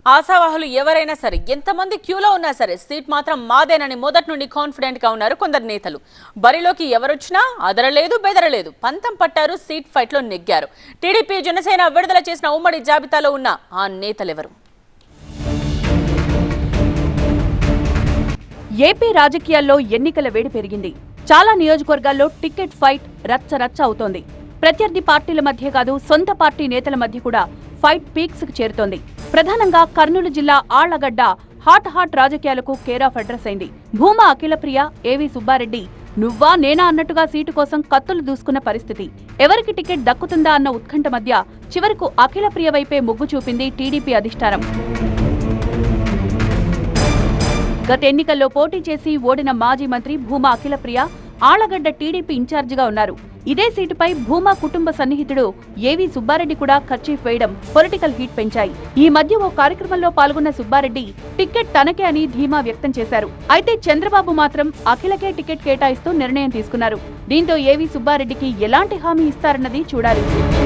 ఆశావాహులు ఎవరైనా సరే ఎంతమంది క్యూలో ఉన్నా సరే సీట్ మాత్రం మాదేనని మొదటి నుండి కాన్ఫిడెంట్ గా ఉన్నారు కొందరు నేతలు బరిలోకి ఎవరొచ్చినా అదరలేదు బెదరలేదు పంతం పట్టారు సీట్ ఫైట్ లో నెగ్గారు టీడీపీ జనసేన విడుదల చేసిన ఉమ్మడి జాబితాలో ఉన్న ఆ నేతలెవరు ఏపీ రాజకీయాల్లో ఎన్నికల వేడి పెరిగింది చాలా నియోజకవర్గాల్లో టికెట్ ఫైట్ రచ్చ రచ్చ అవుతోంది ప్రత్యర్థి పార్టీల మధ్య కాదు సొంత పార్టీ నేతల మధ్య కూడా ఫైట్ పీక్స్ కు చేరుతోంది ప్రధానంగా కర్నూలు జిల్లా ఆళ్లగడ్డ హాట్ హాట్ రాజకీయాలకు కేర్ ఆఫ్ అడ్రస్ అయింది భూమా అఖిలప్రియ ఏవి సుబ్బారెడ్డి నువ్వా నేనా అన్నట్టుగా సీటు కోసం కత్తులు దూసుకున్న పరిస్థితి ఎవరికి టికెట్ దక్కుతుందా అన్న ఉత్కంఠ మధ్య చివరకు అఖిలప్రియ వైపే మొగ్గు చూపింది టీడీపీ అధిష్టానం గత ఎన్నికల్లో పోటీ చేసి ఓడిన మాజీ మంత్రి భూమా అఖిలప్రియ ఆళ్లగడ్డ టీడీపీ ఇన్ఛార్జిగా ఉన్నారు ఇదే సీటుపై భూమా కుటుంబ సన్నిహితుడు ఏవి సుబ్బారెడ్డి కూడా ఖర్చీఫ్ వేయడం పొలిటికల్ హీట్ పెంచాయి ఈ మధ్య ఓ కార్యక్రమంలో పాల్గొన్న సుబ్బారెడ్డి టికెట్ తనకే అని ధీమా వ్యక్తం చేశారు అయితే చంద్రబాబు మాత్రం అఖిలకే టికెట్ కేటాయిస్తూ నిర్ణయం తీసుకున్నారు దీంతో ఏవి సుబ్బారెడ్డికి ఎలాంటి హామీ ఇస్తారన్నది చూడాలి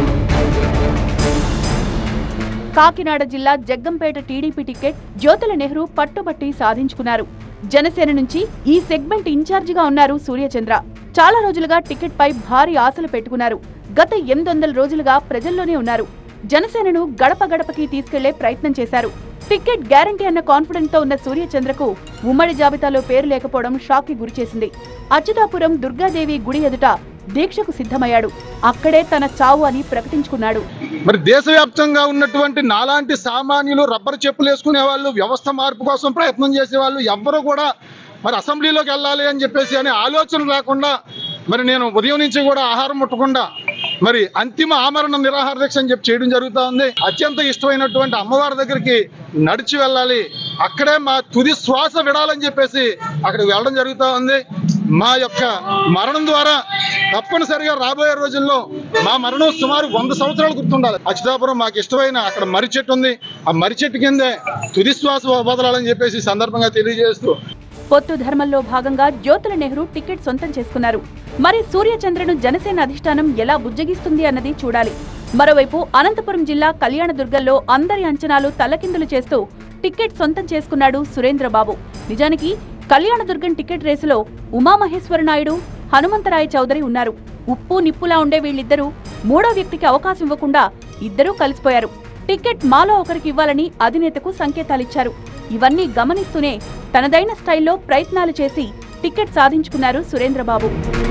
కాకినాడ జిల్లా జగ్గంపేట టీడీపీ టికెట్ జ్యోతుల నెహ్రూ పట్టుబట్టి సాధించుకున్నారు జనసేన నుంచి ఈ సెగ్మెంట్ ఇన్ఛార్జిగా ఉన్నారు సూర్యచంద్ర చాలా రోజులుగా టికెట్ పై భారీ ఆశలు పెట్టుకున్నారు గత ఎనిమిది వందల రోజులుగా ప్రజల్లోనే ఉన్నారు జనసేనను గడప గడపకి తీసుకెళ్లే ప్రయత్నం చేశారు టికెట్ గ్యారంటీ అన్న కాన్ఫిడెంట్ తో ఉన్న సూర్యచంద్రకు ఉమ్మడి జాబితాలో పేరు లేకపోవడం షాక్ కి గురిచేసింది అచ్యుతాపురం దుర్గాదేవి గుడి ఎదుట దీక్షకు సిద్ధమయ్యాడు అక్కడే తన చావు అని ప్రకటించుకున్నాడు మరి దేశవ్యాప్తంగా ఉన్నటువంటి నాలాంటి సామాన్యులు రబ్బర్ చెప్పులు వేసుకునే వాళ్ళు వ్యవస్థ మార్పు కోసం ప్రయత్నం చేసే వాళ్ళు ఎవ్వరూ కూడా మరి అసెంబ్లీలోకి వెళ్ళాలి అని చెప్పేసి అనే ఆలోచన లేకుండా మరి నేను ఉదయం నుంచి కూడా ఆహారం ముట్టకుండా మరి అంతిమ ఆమరణ నిరాహార దీక్ష అని చెప్పి చేయడం జరుగుతూ ఉంది అత్యంత ఇష్టమైనటువంటి అమ్మవారి దగ్గరికి నడిచి వెళ్ళాలి అక్కడే మా తుది శ్వాస విడాలని చెప్పేసి అక్కడికి వెళ్ళడం జరుగుతూ ఉంది మా యొక్క మరణం ద్వారా తప్పనిసరిగా రాబోయే రోజుల్లో మా మరణం సుమారు వంద సంవత్సరాలు గుర్తుండాలి అచ్యుతాపురం మాకు ఇష్టమైన అక్కడ మర్రి చెట్టు ఉంది ఆ మర్రి చెట్టు కిందే తుది శ్వాస వదలాలని చెప్పేసి ఈ సందర్భంగా తెలియజేస్తూ పొత్తు ధర్మంలో భాగంగా జ్యోతుల నెహ్రూ టికెట్ సొంతం చేసుకున్నారు మరి సూర్యచంద్రను జనసేన అధిష్టానం ఎలా బుజ్జగిస్తుంది అన్నది చూడాలి మరోవైపు అనంతపురం జిల్లా కళ్యాణదుర్గంలో అందరి అంచనాలు తలకిందులు చేస్తూ టికెట్ సొంతం చేసుకున్నాడు సురేంద్రబాబు నిజానికి కళ్యాణదుర్గం టికెట్ రేసులో ఉమామహేశ్వర నాయుడు హనుమంతరాయ చౌదరి ఉన్నారు ఉప్పు నిప్పులా ఉండే వీళ్ళిద్దరూ మూడో వ్యక్తికి అవకాశం ఇవ్వకుండా ఇద్దరూ కలిసిపోయారు టికెట్ మాలో ఒకరికి ఇవ్వాలని అధినేతకు సంకేతాలిచ్చారు ఇవన్నీ గమనిస్తూనే తనదైన స్టైల్లో ప్రయత్నాలు చేసి టికెట్ సాధించుకున్నారు సురేంద్రబాబు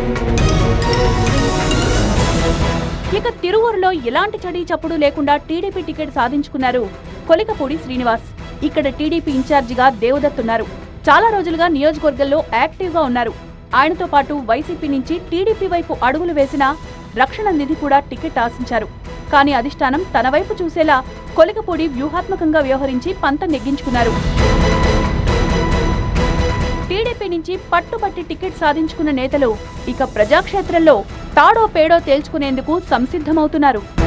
ఇక తిరువూరులో ఎలాంటి చడీ చప్పుడు లేకుండా టీడీపీ టికెట్ సాధించుకున్నారు కొలికపూడి శ్రీనివాస్ ఇక్కడ టీడీపీ ఇన్ఛార్జిగా దేవదత్ ఉన్నారు చాలా రోజులుగా నియోజకవర్గంలో యాక్టివ్ గా ఉన్నారు ఆయనతో పాటు వైసీపీ నుంచి టీడీపీ వైపు అడుగులు వేసిన రక్షణ నిధి కూడా టికెట్ ఆశించారు కానీ అధిష్టానం తన వైపు చూసేలా కొలికపూడి వ్యూహాత్మకంగా వ్యవహరించి పంత నెగ్గించుకున్నారు టీడీపీ నుంచి పట్టుబట్టి టికెట్ సాధించుకున్న నేతలు ఇక ప్రజాక్షేత్రంలో తాడో పేడో తేల్చుకునేందుకు సంసిద్ధమవుతున్నారు